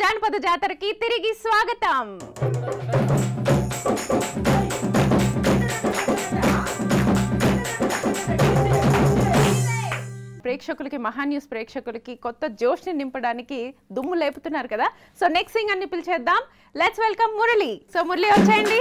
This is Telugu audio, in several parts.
జానపద జాతరకి తిరిగి స్వాగతం ప్రేక్షకులకి మహా న్యూస్ ప్రేక్షకులకి కొత్త జోష్ని నింపడానికి దుమ్ము లేపుతున్నారు కదా సో నెక్స్ట్ సింగ్ అని పిలిచేద్దాం let's welcome Murali so Murali వచ్చేయండి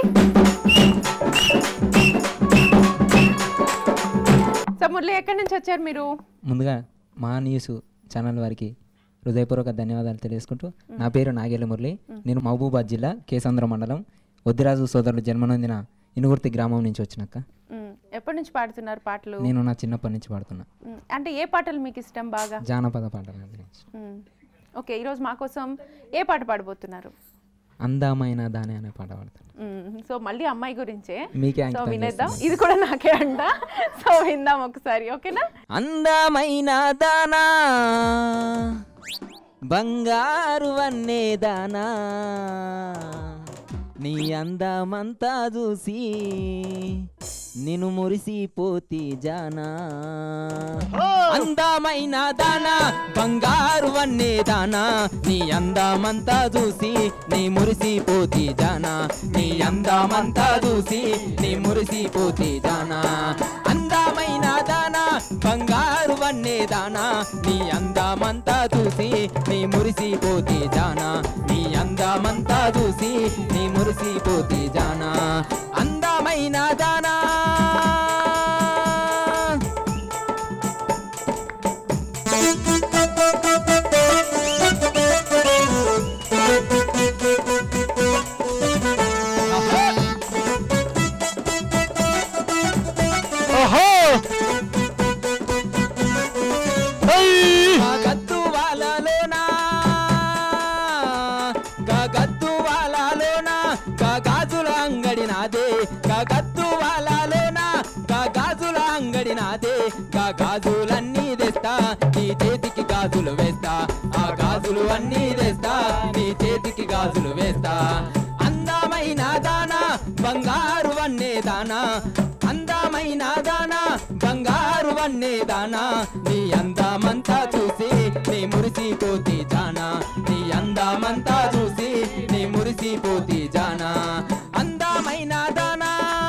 సో మురళి ఎక్కడి నుంచి వచ్చారు మీరు ముందుగా మా న్యూస్ ఛానల్ వారికి హృదయపూర్వక ధన్యవాదాలు తెలియజేసుకుంటూ నా పేరు నాగేళ్ళ మురళి నేను మహబూబాద్ జిల్లా కేసంద్ర మండలం వద్దిరాజు సోదరులు జన్మనొందిన ఇనుగుర్తి గ్రామం నుంచి వచ్చినాక మ్, ఎప్పటి నుంచి పాడుతున్నారు పాటలు నేను నా చిన్నప్పటి నుంచి పాడుతున్నా మ్, అంటే ఏ పాటలు మీకు ఇష్టం బాగా జానపద పాటల గురించి మ్, ఓకే ఈరోజు మా కోసం ఏ పాట పాడబోతున్నారు అందమైన దాని అనే పాట పాడుతాను మ్, సో మళ్ళీ అమ్మాయి గురించే మీకే సో అంకితం వినేద్దాం ఇది కూడా నాకే అంట సో విందాం ఒకసారి ఓకేనా అందమైన దానా బంగారు వన్నే దానా నీ అందమంతా చూసి నిన్ను మురిసిపోతి జానా అందమైన దానా బంగారు వన్నే దానా నీ అందమంతా చూసి నీ మురిసిపోతి జానా నీ అందమంతా చూసి నీ మురిసిపోతి జానా అందమైన దానా బంగారు వన్నే దానా నీ అందమంతా చూసి నీ మురిసిపోతి జానా నీ అందమంతా చూసి నీ మురిసిపోతి జానా అందమైన దానా గగత్తు వాలలోనా గగత్తు వాలలోనా గగాజుల అంగడి నాదే గగత్తు వాలలోనా గగాజుల అంగడి నాదే గగాజులన్నీ తెస్తా నీ చేతికి గాజులు వేస్తా ఆ గాజులు అన్నీ తెస్తా నీ చేతికి గాజులు వేస్తా అందమైన దానా బంగారు వన్నే దానా అందమైన దానా బంగారు వన్నే దానా నీ అందమంతా చూసి నీ మురిసిపోతి జానా నీ అందమంతా చూసి నీ మురిసిపోతి జానా అందమైన దానా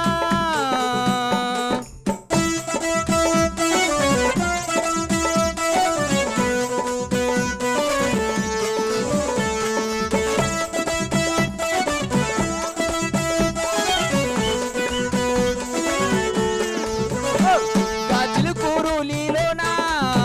గాచిలుకూరులీలోనా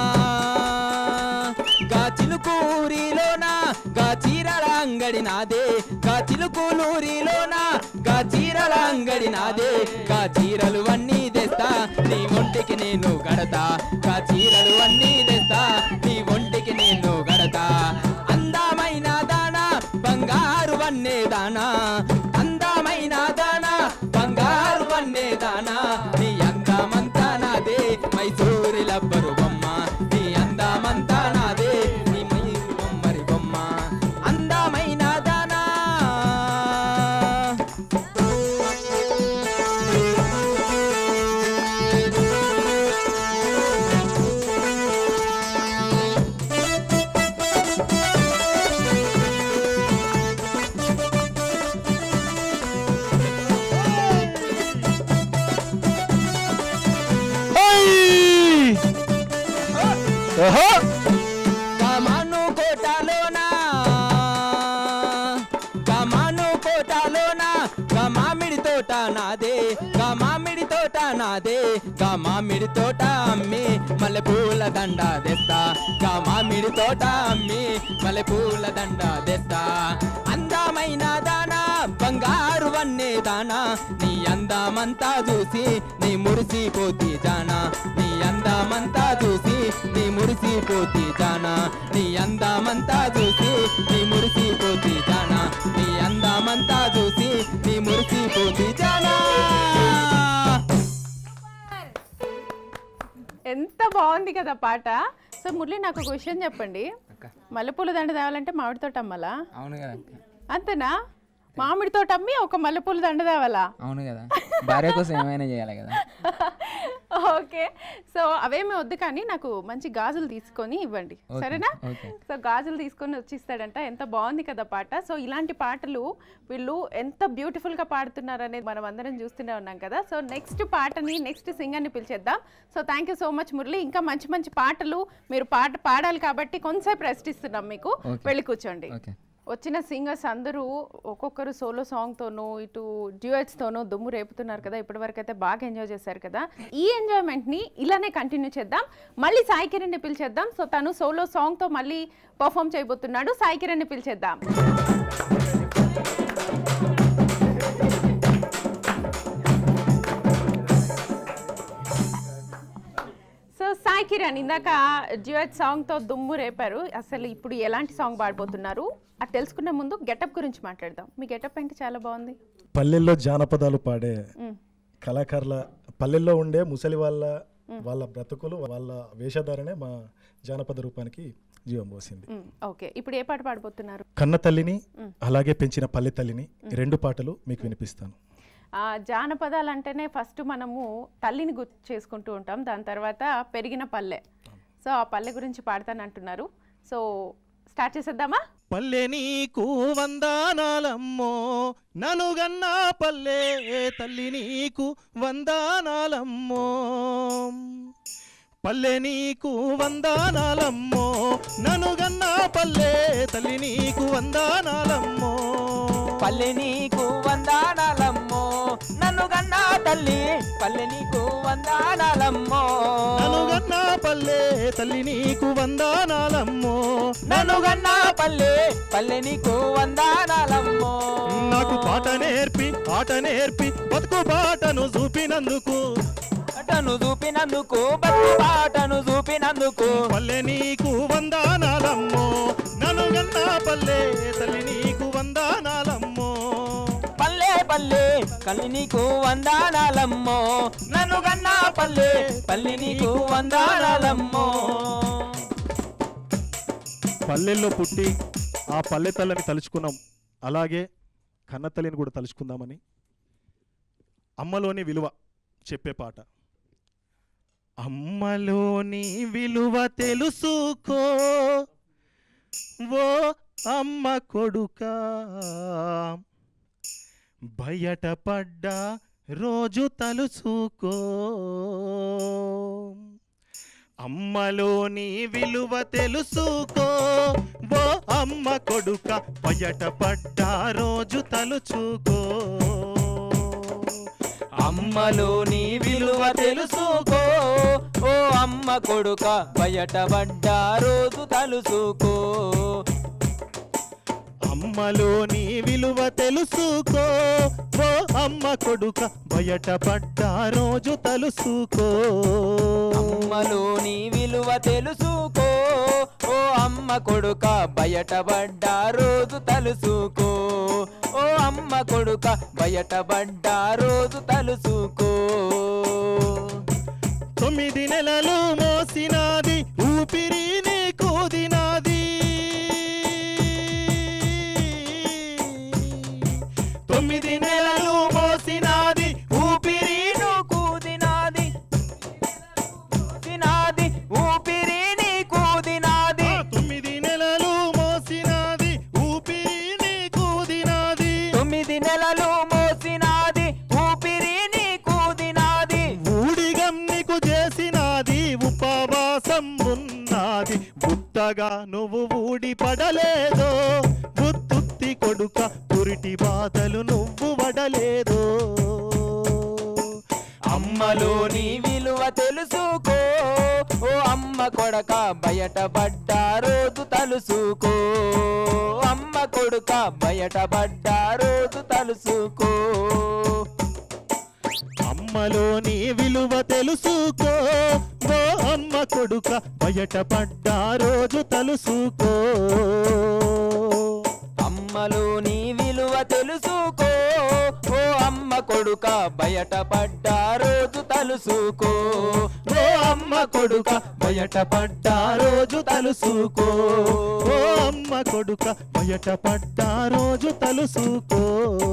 గాచిలుకూరిలోనా గా చీరల అంగడి నాదే గా చిలుకూలూరిలోనా గా చీరల అంగడి నాదే గా చీరలు అన్నీ తెస్తా నీ ఒంటికి నేను గడతా గా చీరలు అన్నీ తెస్తా నీ ఒంటికి నేను గడతా అందమైన దానా బంగారు వన్నే దానా అందమైన దానా బంగారు వన్నే దానా నీ అందమంతా నాదే మైసూరి లబ్బరు బొమ్మ నీ అందమంతా నాదే నీ మయూరు బొమ్మరి బొమ్మ అందమైన దానా కమాను కోటలోనా కమాను కోటలోనా మామిడి తోట నాదే మామిడి తోట నాదే మామిడి తోట అమ్మి మల్లె పూల దండ తెస్తా మామిడి తోట అమ్మి మల్లె పూల దండ తెస్తా అందమైన దానా బంగారు వన్నే దానా నీ అందమంతా చూసి నీ మురిసిపోతి జానా నీ అందమంతా చూసి నీ మురిసిపోతి జానా నీ అందమంతా చూసి నీ మురిసిపోతి జానా నీ అందమంతా చూసి నీ మురిసిపోతి జానా ఎంత బాగుంది కదా పాట సో మురళి నాకు ఒక విషయం చెప్పండి మల్లెపూల దండ తేవాలంటే మామిడి తోట అమ్మాలా అవును కదా అంతేనా మామిడి తోట అమ్మి ఒక మల్లెపూల దండ తేవాలా అవును కదా భార్య కోసం ఏమైనా చేయాలి కదా ఓకే సో అవేమీ వద్దు కానీ నాకు మంచి గాజులు తీసుకొని ఇవ్వండి ఓకే, సరేనా ఓకే. సో గాజులు తీసుకొని వచ్చిస్తాడంట ఎంత బాగుంది కదా పాట సో ఇలాంటి పాటలు వీళ్ళు ఎంత బ్యూటిఫుల్ గా పాడుతున్నారు అనేది మనం అందరం చూస్తూనే ఉన్నాం కదా సో నెక్స్ట్ పాటని నెక్స్ట్ సింగర్ని పిలిచేద్దాం so thank you so much Murali ఇంకా మంచి మంచి పాటలు మీరు పాట పాడాలి కాబట్టి కొంచెంసేపు రెస్ట్ ఇస్తున్నాం మీకు ఓకే. వెళ్ళి కూర్చోండి ఓకే వచ్చిన సింగర్స్ అందరూ ఒక్కొక్కరు సోలో సాంగ్తోనూ ఇటు డ్యూయట్స్తోనూ దుమ్ము రేపుతున్నారు కదా ఇప్పటివరకు అయితే బాగా ఎంజాయ్ చేశారు కదా ఈ ఎంజాయ్మెంట్ని ఇలానే కంటిన్యూ చేద్దాం మళ్ళీ సాయి కిరణ్ని పిలిచేద్దాం సో తను సోలో సాంగ్తో మళ్ళీ పర్ఫామ్ చేయబోతున్నాడు సాయి కిరణ్ని పిలిచేద్దాం సో సాయి కిరణ్ ఇందాక డ్యూయట్ సాంగ్తో దుమ్ము రేపారు అసలు ఇప్పుడు ఎలాంటి సాంగ్ పాడబోతున్నారు అది తెలుసుకునే ముందు గెటప్ గురించి మాట్లాడదాం మీ గెటప్ ఏంటి చాలా బాగుంది పల్లెల్లో జానపదాలు పాడే మ్. కళాకారుల పల్లెల్లో ఉండే ముసలి వాళ్ళ వాళ్ళ బ్రతుకులు వాళ్ళ వేషధారణే మా జానపద రూపానికి జీవం పోసింది మ్, ఓకే ఇప్పుడు ఏ పాట పాడబోతున్నారు కన్న తల్లిని అలాగే పెంచిన పల్లె తల్లిని రెండు పాటలు మీకు వినిపిస్తాను ఆ, జానపదాలు అంటేనే ఫస్ట్ మనము తల్లిని గుర్తు చేసుకుంటూ ఉంటాం దాని తర్వాత పెరిగిన పల్లె సో ఆ పల్లె గురించి పాడతానంటున్నారు సో స్టార్ట్ చేసేద్దామా పల్లె నీకు వందానాలమ్మో ననుగన్నా పల్లె తల్లి నీకు వందానాలమ్మో పల్లె నీకు వందానాలమ్మో ననుగన్నా పల్లె తల్లి నీకు వందానాలమ్మో పల్లె నీకు వందానాలమ్మో నన్ను గన్నా తల్లి పల్లె నీకు వందానాలమ్మో ననుగన్నా పల్లె తల్లి నీకు వందానాలమ్మో నన్ను గన్నా పల్లె పల్లె నీకు వందానాలమ్మో నాకు పాట నేర్పి ఆట నేర్పి బతుకు పాటను చూపినందుకు పాటను చూపినందుకు బతుకు పాటను చూపినందుకు పల్లె నీకు వందానాలమ్మో నన్ను గన్నా పల్లె తల్లి నీకు వందానాలమ్మో పల్లె పల్లె కల్లి నీకు వందానాలమ్మో నన్ను గన్నా పల్లె పల్లె నీకు వందానాలమ్మో పల్లెల్లో పుట్టి ఆ పల్లె తల్లిని తలుచుకున్నాం అలాగే కన్న తల్లిని కూడా తలుచుకుందామని అమ్మలోని విలువ చెప్పే పాట అమ్మలోని విలువ తెలుసుకో ఓ అమ్మ కొడుకా బయటపడ్డా రోజు తలుసుకో అమ్మలోని విలువ తెలుసుకో ఓ అమ్మ కొడుక బయటపడ్డా రోజు తలుచుకో అమ్మలో నీ విలువ తెలుసుకో ఓ అమ్మ కొడుక బయటపడ్డా రోజు తలుసుకో అమ్మలోని విలువ తెలుసుకో ఓ అమ్మ కొడుక బయటపడ్డా రోజు తలుసుకో అమ్మలో నీ విలువ తెలుసుకో ఓ అమ్మ కొడుక బయటపడ్డా రోజు తలుసుకో ఓ అమ్మ కొడుక బయటపడ్డా రోజు తలుసుకో తొమ్మిది నెలలు మోసినాది ఊపిరి నీ కూదినాది తొమ్మిది నెలలు మోసినాది ఊపిరి ఊపిరి కూదినాది తినాది ఊపిరి నీ కూదినాది ఆ తొమ్మిది నెలలు మోసినాది ఊపిరి నీ కూదినాది తొమ్మిది నెలలు మోసినాది ఊపిరి నీ కూదినాది ఊడిగం నీకు చేసినాది ఉపవాసం ఉన్నది బుట్టగా నువ్వు ఊడి పడలేదో బుద్ధుత్తి కొడుక పురిటి బాధలు నువ్వు వడలేదో అమ్మలో నీ విలువ తెలుసుకో ఓ అమ్మ కొడక బయటపడ్డా రోజు తలుసుకో అమ్మ కొడుక బయటపడ్డా రోజు తలుసుకో అమ్మలోని విలువ తెలుసుకో ఓ అమ్మ కొడుక బయటపడ్డా రోజు తలుసుకో అమ్మలో నీ విలువ తెలుసుకో ఓ అమ్మ కొడుక బయటపడ్డా రోజు తలుసుకో తలుసుకో ఓ అమ్మ కొడుక బయట పడ్డ రోజు తలుసుకో ఓ అమ్మ కొడుక బయట పడ్డ రోజు తలుసుకో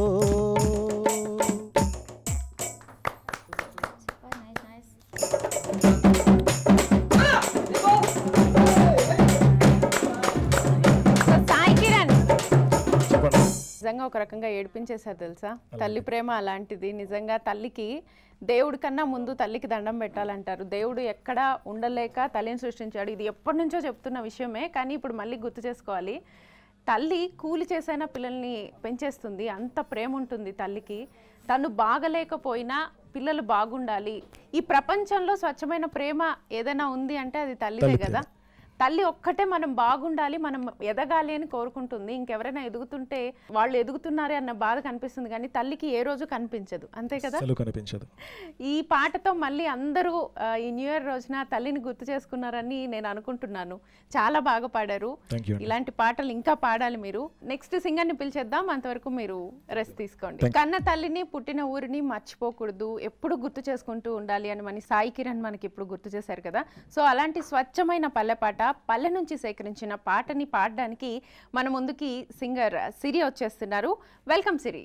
సో సాయి కిరణ్ చెప్పండి నిజంగా ఒక రకంగా ఏడిపించేశారు తెలుసా తల్లి ప్రేమ అలాంటిది నిజంగా తల్లికి దేవుడి కన్నా ముందు తల్లికి దండం పెట్టాలంటారు దేవుడు ఎక్కడ ఉండలేక తల్లిని సృష్టించాడు ఇది ఎప్పటి నుంచో చెప్తున్న విషయమే కానీ ఇప్పుడు మళ్ళీ గుర్తు చేసుకోవాలి తల్లి కూలి చేసైనా పిల్లల్ని పెంచేస్తుంది అంత ప్రేమ ఉంటుంది తల్లికి తను బాగలేకపోయినా పిల్లలు బాగుండాలి ఈ ప్రపంచంలో స్వచ్ఛమైన ప్రేమ ఏదైనా ఉంది అంటే అది తల్లిదే తల్లి కదా తల్లి ఒక్కటే మనం బాగుండాలి మనం ఎదగాలి అని కోరుకుంటుంది ఇంకెవరైనా ఎదుగుతుంటే వాళ్ళు ఎదుగుతున్నారే అన్న బాధ కనిపిస్తుంది కానీ తల్లికి ఏ రోజు కనిపించదు అంతే కదా సెలవు కనిపించదు ఈ పాటతో మళ్ళీ అందరూ ఆ, ఈ న్యూ ఇయర్ రోజున తల్లిని గుర్తు చేసుకున్నారని నేను అనుకుంటున్నాను చాలా బాగా పాడారు థ్యాంక్ యూ అండి ఇలాంటి పాటలు ఇంకా పాడాలి మీరు నెక్స్ట్ సింగర్ని పిలిచేద్దాం అంతవరకు మీరు రెస్ట్ తీసుకోండి Thank- కన్న తల్లిని పుట్టిన ఊరిని మర్చిపోకూడదు ఎప్పుడు గుర్తు చేసుకుంటూ ఉండాలి అని మన సాయి కిరణ్ మనకి ఇప్పుడు గుర్తు చేశారు కదా సో అలాంటి స్వచ్ఛమైన పల్లె పాట పల్లె నుంచి సేకరించిన పాటని పాడడానికి మన ముందుకి సింగర్ సిరి వచ్చేస్తున్నారు వెల్కమ్ సిరి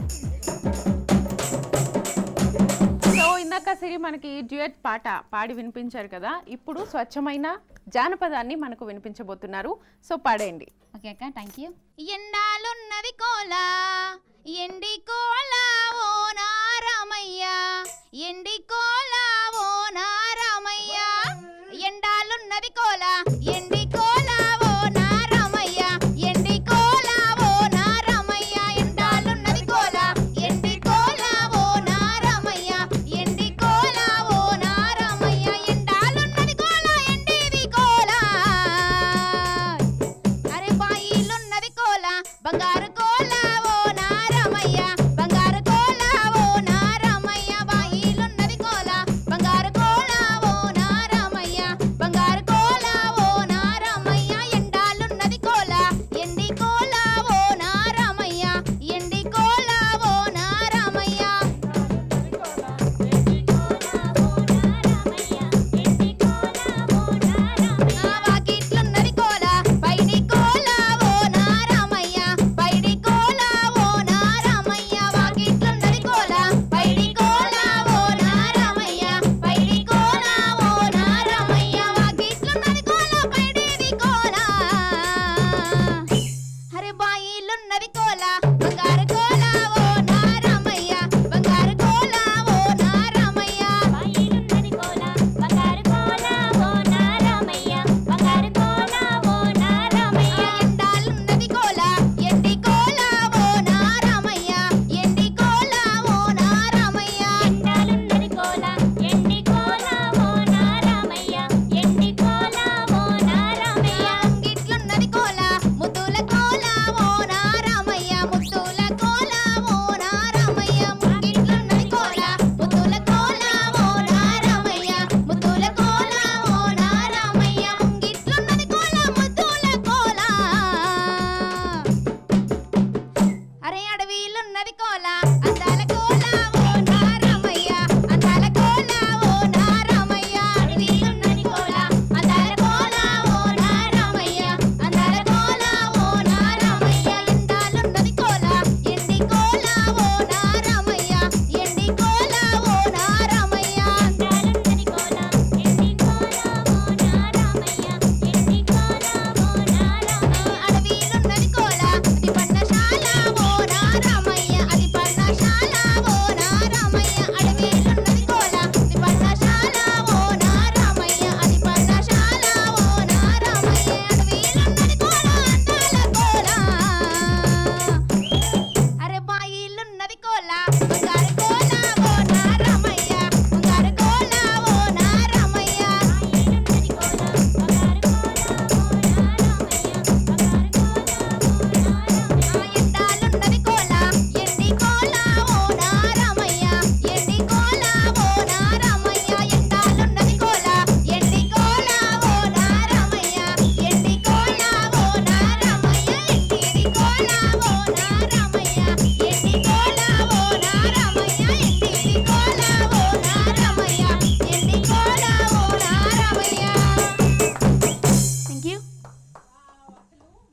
సో ఇందాక సిరి మనకి డ్యూయట్ పాట పాడి వినిపించారు కదా ఇప్పుడు స్వచ్ఛమైన జానపదాన్ని మనకు వినిపించబోతున్నారు సో పాడేయండి ఓకే అక్క థ్యాంక్ యూ ఎండాలున్నది కోల ఎండి కోల ఓ నారమయ్య ఎండి కోల ఓ నారమయ్య ఎండాలున్నది కోల ఎండి కోల ఓ నారమయ్య ఎండి కోల ఓ నారమయ్య ఎండాలున్నది కోల ఎండి కోల ఓ నారమయ్య ఎండి కోల ఓ నారమయ్య ఎండాలున్నది కోల ఎండిది కోల అరే బాయిలున్నది కోల బంగారు కోల ఓ నారమయ్య బంగారు కోల ఓ నారమయ్య బాయిలున్నది కోల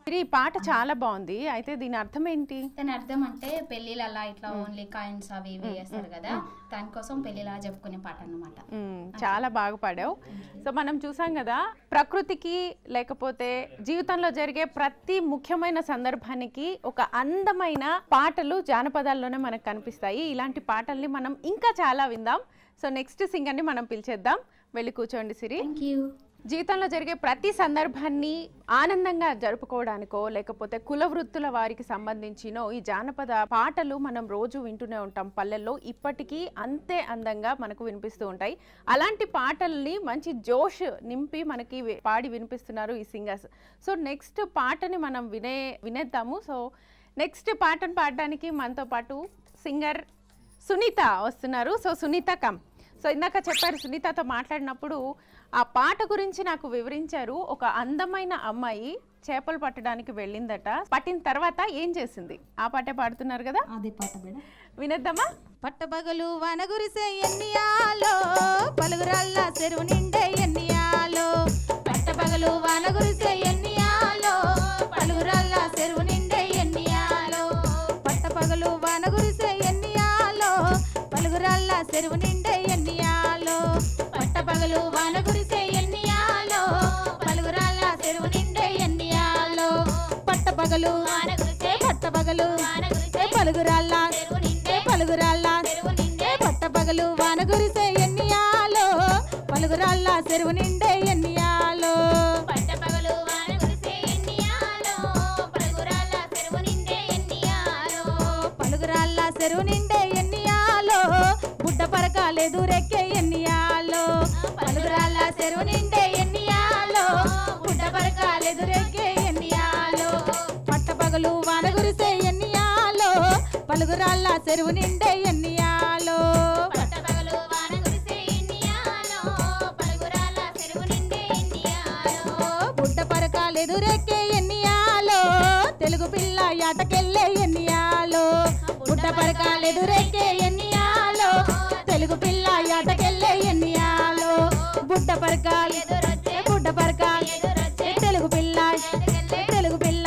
సిరి ఈ పాట చాలా బాగుంది అయితే దీని అర్థం ఏంటి దాని అర్థం అంటే పెళ్ళిళ్ళ ఇట్లా ఓన్లీ కాయిన్స్ అవి ఇవి వేస్తారు కదా దానికోసం పెళ్ళిలా చెప్పుకునే పాట అన్నమాట మ్మ్, చాలా బాగా పాడావు సో మనం చూసాం కదా ప్రకృతికి లేకపోతే జీవితంలో జరిగే ప్రతి ముఖ్యమైన సందర్భానికి ఒక అందమైన పాటలు జానపదాల్లోనే మనకు కనిపిస్తాయి ఇలాంటి పాటల్ని మనం ఇంకా చాలా విందాం సో నెక్స్ట్ సింగర్ని మనం పిలిచేద్దాం వెళ్ళి కూర్చోండి సిరి థ్యాంక్ యూ జీవితంలో జరిగే ప్రతి సందర్భాన్ని ఆనందంగా జరుపుకోవడానికో లేకపోతే కుల వృత్తుల వారికి సంబంధించినో ఈ జానపద పాటలు మనం రోజు వింటూనే ఉంటాం పల్లెల్లో ఇప్పటికీ అంతే అందంగా మనకు వినిపిస్తూ ఉంటాయి అలాంటి పాటల్ని మంచి జోష్ నింపి మనకి వి- పాడి వినిపిస్తున్నారు ఈ సింగర్స్ సో నెక్స్ట్ పాటని మనం వినే వినేద్దాము సో నెక్స్ట్ పాటను పాడడానికి మనతో పాటు సింగర్ సునీత వస్తున్నారు సో సునీత కమ్ సో ఇందాక చెప్పారు సునీతతో మాట్లాడినప్పుడు ఆ పాట గురించి నాకు వివరించారు ఒక అందమైన అమ్మాయి చేపలు పట్టడానికి వెళ్ళిందట పట్టిన తర్వాత ఏం చేసింది ఆ పాటే పాడుతున్నారు కదా అదే పాట మేడం వినేద్దామా పట్టపగలు వాన గురిసే ఎన్నియాలో పలుగురాళ్ళ చెరువు నిండే ఎన్నియాలో పట్టపగలు వాన గురిసే ఎన్నియాలో పలుగురాళ్ళ చెరువు నిండే ఎన్నియాలో పట్టపగలు వాన గురిసే ఎన్నియాలో పలుగురాళ్ళ చెరువు నిండే ఎన్నియాలో పట్టపగలు వాన గురిసే ఎన్నియాలో పలుగురాళ్ళ చెరువు నిండే ఎన్నియాలో పట్టపగలు వాన గురిసే పట్టపగలు వాన గురిసే పలుగురాళ్ళ చెరువు నిండే పలుగురాళ్ళ చెరువు నిండే పట్టపగలు వాన గురిసే ఎన్నియాలో పలుగురాళ్ళ చెరువు నిండే ఎన్నియాలో పట్టపగలు వాన గురిసే ఎన్నియాలో పలుగురాళ్ళ చెరువు నిండే ఎన్నియాలో పలుగురాళ్ళ చెరువు నిండే ఎన్నియాలో బుడ్డ పరకాలేదు రెక్కే ఎన్నియాలో పలుగురాళ్ళ చెరువు నిండే ఎన్నియాలో బుడ్డ పరకాలేదు రెక్కే ఎన్నియాలో పట్టపగలు వాన గురిసే ఎన్నియాలో పలుగురాళ్ళ చెరువు నిండే ఎన్నియాలో పట్టపగలు వాన గురిసే ఎన్నియాలో పలుగురాళ్ళ చెరువు నిండే ఎన్నియాలో బుడ్డ పరకాలు ఎదురెక్కే ఎన్నియాలో తెలుగు పిల్ల ఆటకెళ్ళే ఎన్నియాలో బుడ్డ పరకాలు ఎదురెక్కే ఎన్నియాలో తెలుగు పిల్ల ఆటకెళ్ళే ఎన్నియాలో బుడ్డ పరకాలు ఎదురొచ్చే బుడ్డ పరకాలు ఎదురొచ్చే తెలుగు పిల్ల తెలుగు పిల్ల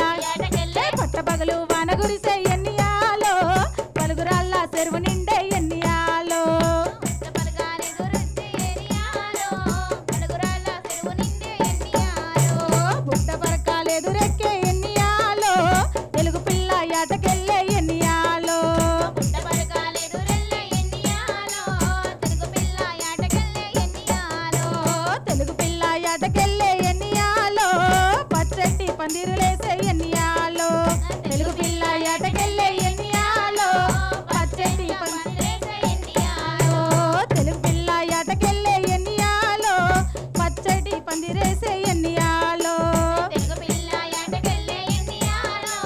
పట్టపగలు వాన గురిసే ఎన్నియాలో పలుగురాళ్ళ చెరువు నిండే ఎన్నియాలో బుట్ట పరకాలు ఎదురెక్కే ఎన్నియాలో తెలుగు పిల్ల ఆటకెళ్ళే ఎన్నియాలో తెలుగు పిల్ల ఆటకెళ్ళే ఎన్నియాలో పచ్చటి పందిరులేసే ఎన్నియాలో తెలుగు పిల్ల ఆటకెళ్ళే ఎన్నియాలో పచ్చటి పందిరేసే ఎన్నియాలో తెలుగు పిల్ల ఆటకెళ్ళే ఎన్నియాలో పచ్చటి పందిరేసే ఎన్నియాలో తెలుగు పిల్ల ఆటకెళ్ళే ఎన్నియాలో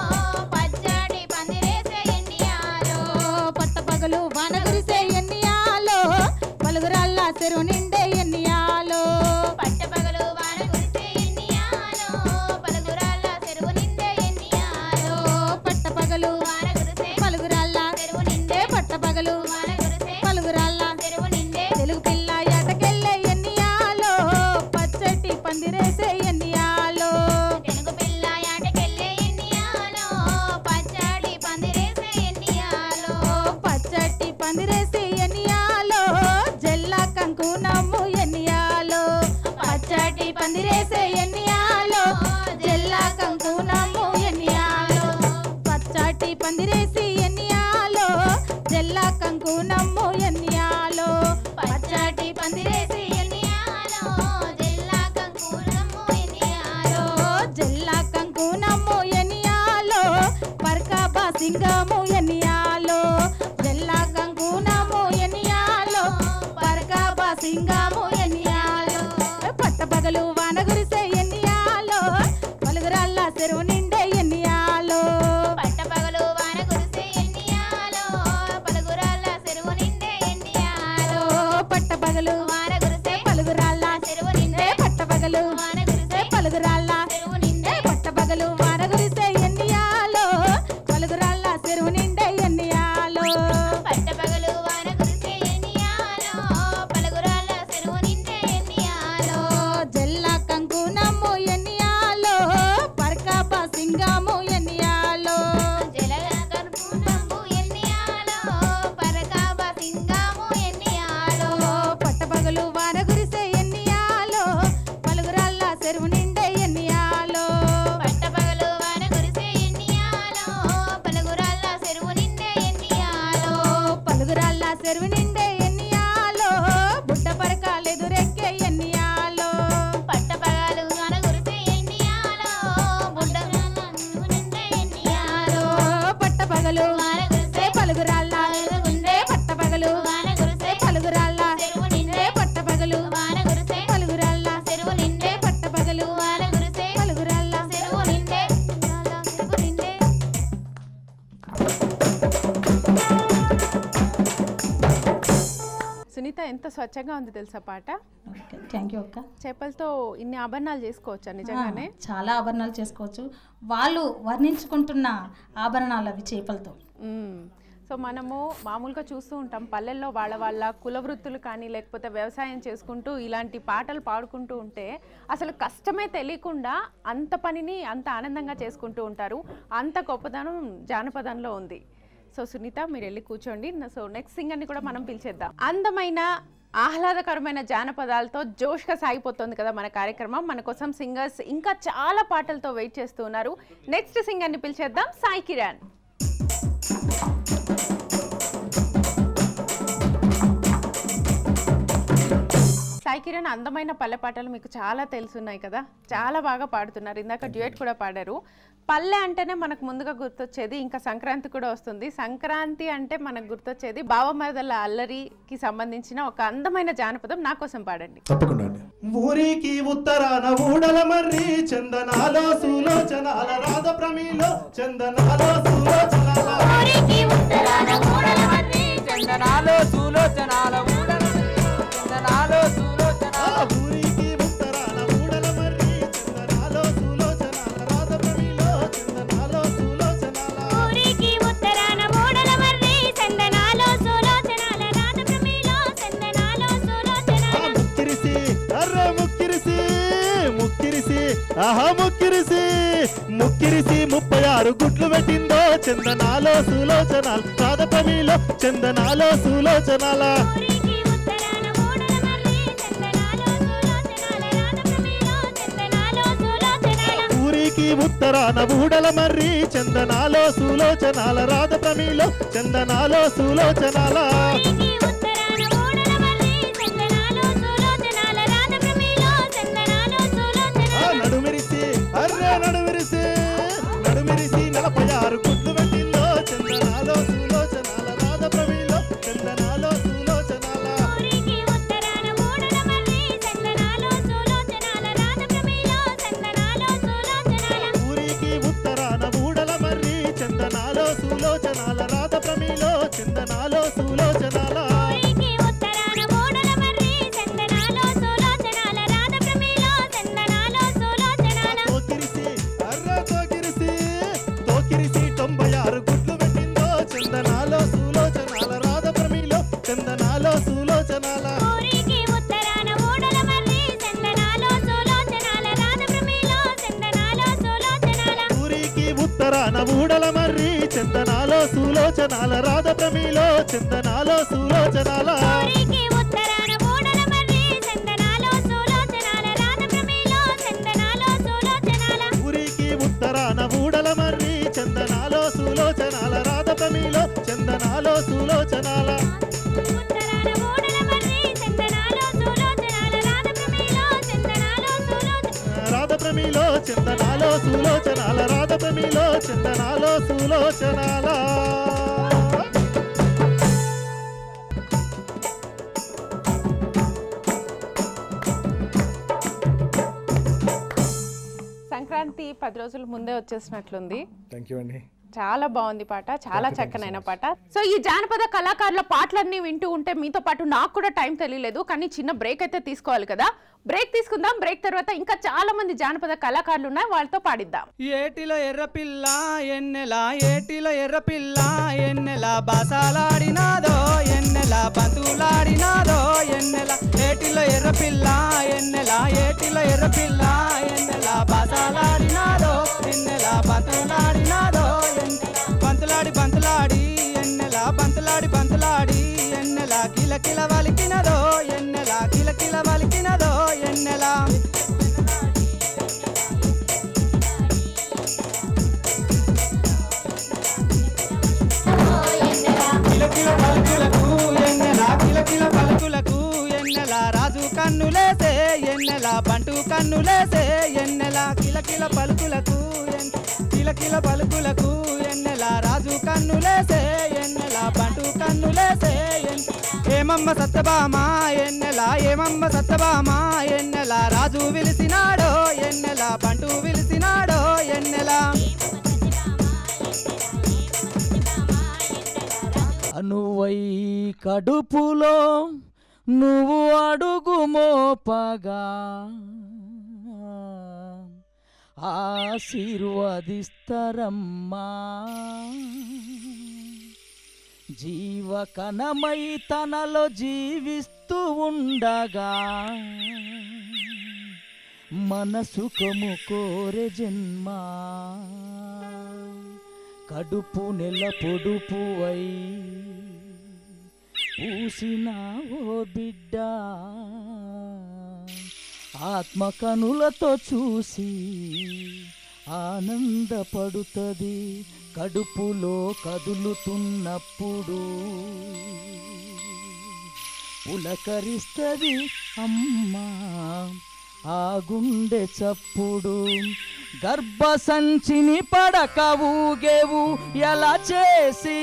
పచ్చటి పందిరేసే ఎన్నియాలో పట్టపగలు వాన కురిసే ఎన్నియాలో పలుగురాళ్ళ చెరువు నిండే ఎన్నియాలో పట్టపగలు వాన కురిసే ఎన్నియాలో పలుగురాళ్ళ చెరువు నిండే ఎన్నియాలో పట్టపగలు వాన కురిసే పలుగురాళ్ళ చెరువు నిండే పట్టపగలు వాన కురిసే పలుగురాళ్ళ చెరువు నిండే తెలుగు పిల్ల ఆటకెళ్ళే ఎన్నియాలో పచ్చటి పందిరేసే ఎన్నియాలో తెలుగు పిల్ల ఆటకెళ్ళే ఎన్నియాలో పచ్చడి పందిరేసే ఎన్నియాలో పచ్చటి పందిరేసి ఎన్నియాలో జల్ల కంకు నమ్ము ఎన్నియాలో పచ్చటి పందిరేసే ఎన్నియాలో జల్ల కంకు నమ్ము ఎన్నియాలో పచ్చటి పందిరేసి ఎన్నియాలో జల్ల కంకు నమ్ము ఎన్నియాలో పచ్చటి పందిరేసి ఎన్నియాలో జల్ల కంకు నమ్ము ఎన్నియాలో జల్ల కంకు నమ్ము ఎన్నియాలో పర్కాబా సింగము ఎన్నియాలో జల్ల కంకు నమ్ము ఎన్నియాలో పర్కాబా సింగము ఎన్నియాలో పట్టపగలు వాన గురిసే ఎన్నియాలో పలుగురాళ్ళ చెరువు నిండే ఎన్నియాలో పట్టపగలు వాన గురిసే ఎన్నియాలో పలుగురాళ్ళ చెరువు నిండే ఎన్నియాలో పట్టపగలు వాన గురిసే పలుగురాళ్ళ చెరువు నిండే పట్టపగలు వాన గురిసే పలుగురాళ్ళ చెరువు నిండే పట్టపగలు వాన గురిసే ఎన్నియాలో పలుగురాళ్ళ చెరువు నిండే ఎన్నియాలో పట్టపగలు వాన గురిసే ఎన్నియాలో పలుగురాళ్ళ చెరువు నిండే స్వచ్ఛంగా ఉంది తెలుసా పాట ఓకే థ్యాంక్ యూ అక్క చేపలతో ఇన్ని ఆభరణాలు చేసుకోవచ్చా నిజంగానే ఆ, చాలా ఆభరణాలు చేసుకోవచ్చు వాళ్ళు వర్ణించుకుంటున్న ఆభరణాలు అవి చేపలతో మ్మ్. సో మనము మామూలుగా చూస్తూ ఉంటాం పల్లెల్లో వాళ్ళ వాళ్ళ కుల వృత్తులు కానీ లేకపోతే వ్యవసాయం చేసుకుంటూ ఇలాంటి పాటలు పాడుకుంటూ ఉంటే అసలు కష్టమే తెలియకుండా అంత పనిని అంత ఆనందంగా చేసుకుంటూ ఉంటారు అంత గొప్పదనం జానపదంలో ఉంది సో సునీత మీరు వెళ్ళి కూర్చోండి నా- సో నెక్స్ట్ సింగర్ని కూడా మనం పిలిచేద్దాం అందమైన ఆహ్లాదకరమైన జానపదాలతో జోష్గా సాగిపోతుంది కదా మన కార్యక్రమం మన కోసం సింగర్స్ ఇంకా చాలా పాటలతో వెయిట్ చేస్తూ ఉన్నారు నెక్స్ట్ సింగర్ని పిలిచేద్దాం సాయి కిరణ్ సాయి కిరణ్ అందమైన పల్లె పాటలు మీకు చాలా తెలుసున్నాయి కదా చాలా బాగా పాడుతున్నారు ఇందాక డ్యూయట్ కూడా పాడారు పల్లె అంటేనే మనకు ముందుగా గుర్తొచ్చేది ఇంకా సంక్రాంతి కూడా వస్తుంది సంక్రాంతి అంటే మనకు గుర్తొచ్చేది బావమరదల అల్లరికి సంబంధించిన ఒక అందమైన జానపదం నా కోసం పాడండి తప్పకుండా అండి ఊరికి ఉత్తరాన ఊడల మర్రి చందనాలో సులోచనాల రాధ ప్రమీలో చందనాలో సులోచనాల చందనాలో సులోచనాల ఊడల చందనాలో సులోచనాల ఆ ఊరికి ఉత్తరాన ఊడల మర్రి చందనాలో సులోచనాల రాధ ప్రమీలో చందనాలో సులోచనాల ఊరికి ఉత్తరాన మూడల మర్రి చందనాలో సులోచనాల రాధ ప్రమీలో చందనాలో ఆ సులోచనాల ముక్కిరిసి అర్ర ముక్కిరిసి ముక్కిరిసి ఆహా ముక్కిరిసి ముక్కిరిసి ముప్పై ఆరు గుడ్లు పెట్టిందో చందనాలో సులోచనాలు రాధ ప్రమీలో చందనాలో సులోచనాల ఊరికి ఉత్తరాన మూడల మర్రి చందనాలో సులోచనాల రాధ ప్రమీలో చందనాలో సులోచనాల ఊరికి ఉత్తరాన ఊడల మర్రి చందనాలో సులోచనాల రాధ ప్రమీలో చందనాలో సులోచనాల ఊరికి ఉత్తరాన మూడల మర్రి చందనాలో సులోచనాల రాధ ప్రమీలో చందనాలో ఆ సులోచనాల నడుమిరిసి అర్రే నడుమిరిసి నడుమిరిసి నలభై ఆరు గుడ్లు పెట్టిందో చందనాలో సులోచనాల రాధ ప్రమీలో చందనాలో సులోచనాల ఊరికి ఉత్తరాన మూడల మర్రి చందనాలో సులోచనాల రాధ ప్రమీలో చందనాలో సులోచనాల ఊరికి ఉత్తరాన ఊడల మర్రి చందనాలో సులోచనాల రాధ ప్రమీలో చందనాలో సులోచనాల ఊరికి ఉత్తరాన మూడల మర్రి చందనాలో సులోచనాల రాధ ప్రమీలో చందనాలో సులోచనాల తోకిరిసి అర్ర తోకిరిసి తోకిరిసి తొంభై ఆరు గుడ్లు పెట్టిందో చందనాలో సులోచనాల రాధ ప్రమీలో చందనాలో సులోచనాల ఊరికి ఉత్తరాన మూడల మర్రి చందనాలో సులోచనాల రాధ ప్రమీలో చందనాలో సులోచనాల ఊరికి ఉత్తరాన ఊడల మర్రి చందనాలో సులోచనాల రాధ ప్రమీలో చందనాలో సులోచనాల ఊరికి ఉత్తరాన మూడల మర్రి చందనాలో సులోచనాల రాధ ప్రమీలో చందనాలో సులోచనాల ఊరికి ఉత్తరాన ఊడల మర్రి చందనాలో సులోచనాల రాధ ప్రమీలో చందనాలో సులోచనాల ఉత్తరాన మూడల మర్రి చందనాలో సులోచనాల రాధ ప్రమీలో చందనాలో సులోచనాల రాధ ప్రమీలో చందనాలో సులోచనాల రాధ ప్రమీలో చందనాలో సులోచనాల సంక్రాంతి పది రోజుల ముందే వచ్చేసినట్లుంది థ్యాంక్ యూ అండి చాలా బాగుంది పాట చాలా చక్కనైన పాట సో ఈ జానపద కళాకారుల పాటలన్నీ వింటూ ఉంటే మీతో పాటు నాకు కూడా టైం తెలియలేదు కానీ చిన్న బ్రేక్ అయితే తీసుకోవాలి కదా బ్రేక్ తీసుకుందాం బ్రేక్ తర్వాత ఇంకా చాలా మంది జానపద కళాకారులు ఉన్నాయి వాళ్ళతో పాడిద్దాం ఏటిలో ఎర్రపిల్ల ఎన్నెల ఏటిలో ఎర్రపిల్ల ఎన్నెల బాసాలాడినాదో ఎన్నెల బంతులాడినాదో ఎన్నెల ఏటిలో ఎర్రపిల్ల ఎన్నెల ఏటిలో ఎర్రపిల్ల ఎన్నెల బాసాలాడినాదో ఎన్నెల బంతులాడినాదో ఎన్నెల బంతులాడి బంతులాడి ఎన్నెల బంతులాడి బంతులాడి ఎన్నెల కిల కిల వలికినదో ఎన్నెల కిల కిల వలికినదో ఎన్నెల కిలకిల పలుకులకు ఎన్నెల కిలకిల పలుకులకు ఎన్నెల రాజు కన్నులేసే ఎన్నెల బంటు కన్నులేసే ఎన్నెల కిలకిల పలుకులకు ఎన్- కిలకిల పలుకులకు ఎన్నెల రాజు కన్నులేసే ఎన్నెల బంటు కన్నులేసే ఎన్- ఏమమ్మ సత్తబామ ఎన్నెల ఏమమ్మ సత్తబామ ఎన్నెల రాజు విలిసినాడో ఎన్నెల బంటు విలిసినాడో ఎన్నెల అనువై కడుపులో నువ్వు అడుగు మోపగా ఆశీర్వదిస్తరమ్మా జీవకణమై తనలో జీవిస్తూ ఉండగా మనసుకము కోరె జన్మ కడుపు నెల పొడుపు అయి పూసిన ఓ బిడ్డ ఆత్మకనులతో చూసి ఆనందపడుతుంది కడుపులో కదులుతున్నప్పుడు పులకరిస్తుంది అమ్మా ఆ గుండె చప్పుడు గర్భసంచిని పడక ఊగేవు ఎలా చేసి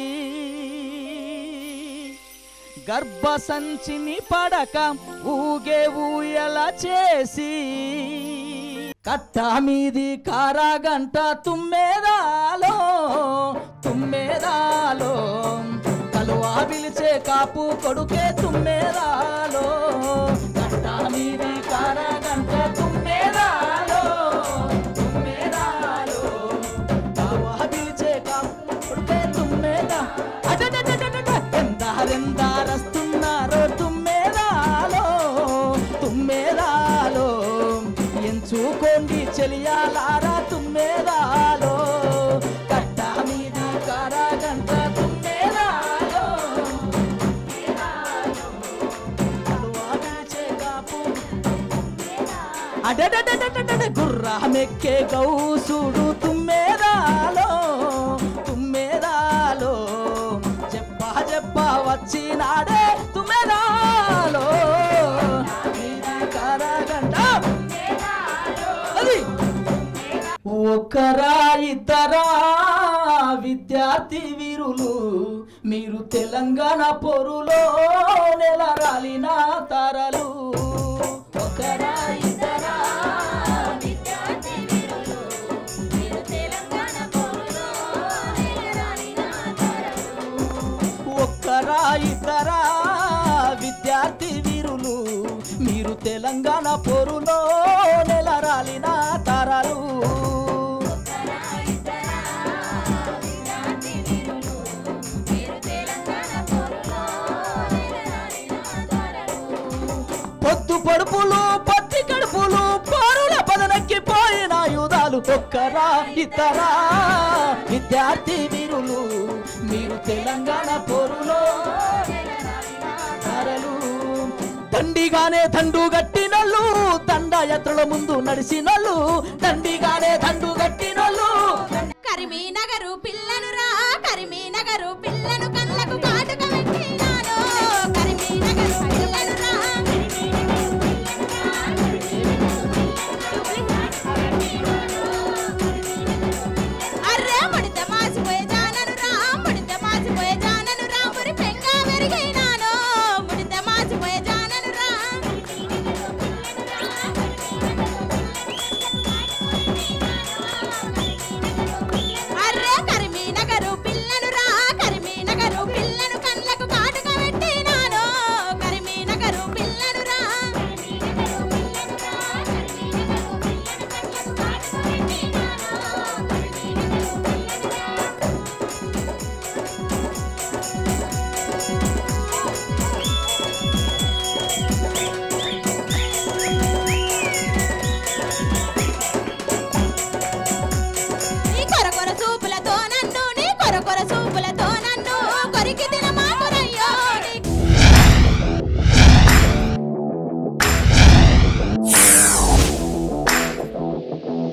గర్భసంచిని పడక ఊగేవు ఎలా చేసి కట్ట మీది కారాగంట తుమ్మెదాలో తుమ్మెదాలో కలువా పిలిచే కాపు కొడుకే తుమ్మెదాలో కట్ట మీది కారాగంట తుమ్మెదాలో తుమ్మెదాలో కలువా పిలిచే కాపు కొడుకే తుమ్మెదా అటటటటటట ఎందారెందారస్తున్నారో తుమ్మెదాలో తుమ్మెదాలో ఎంచుకోండి చెలియాలారా తుమ్మెదాలో కట్ట మీద కారాగంట తుమ్మెదాలో కలువా పిలిచే కాపు అడడడడడడ గుర్రమెక్కే గౌసుడు తుమ్మెదాలో తుమ్మెదాలో చెప్ప చెప్ప వచ్చినాడే తుమ్మెదాలో నీది కరగంట అది ఒకరా ఇద్దరా విద్యార్థి వీరులు మీరు తెలంగాణ పొరులో నెలరాలిన తరలు ఒకరా ఇద్దరా ఒక్కరా ఇద్దరా విద్యార్థి వీరులు మీరు తెలంగాణ పొరులో నెలరాలిన తరాలు పొద్దు పడుపులు పత్తి కడుపులు పారుల పదనెక్కిపోయిన యుధాలు ఒక్కరా ఇద్దరా విద్యార్థి వీరులు మీరు తెలంగాణ పొరులో ధరలు దండిగానే దండు గట్టినోళ్ళు దండయాత్రల ముందు నడిచినోళ్ళు దండిగానే దండు గట్టినోళ్ళు కరిమీనగరు పిల్లనురా కరిమీనగరు పిల్ల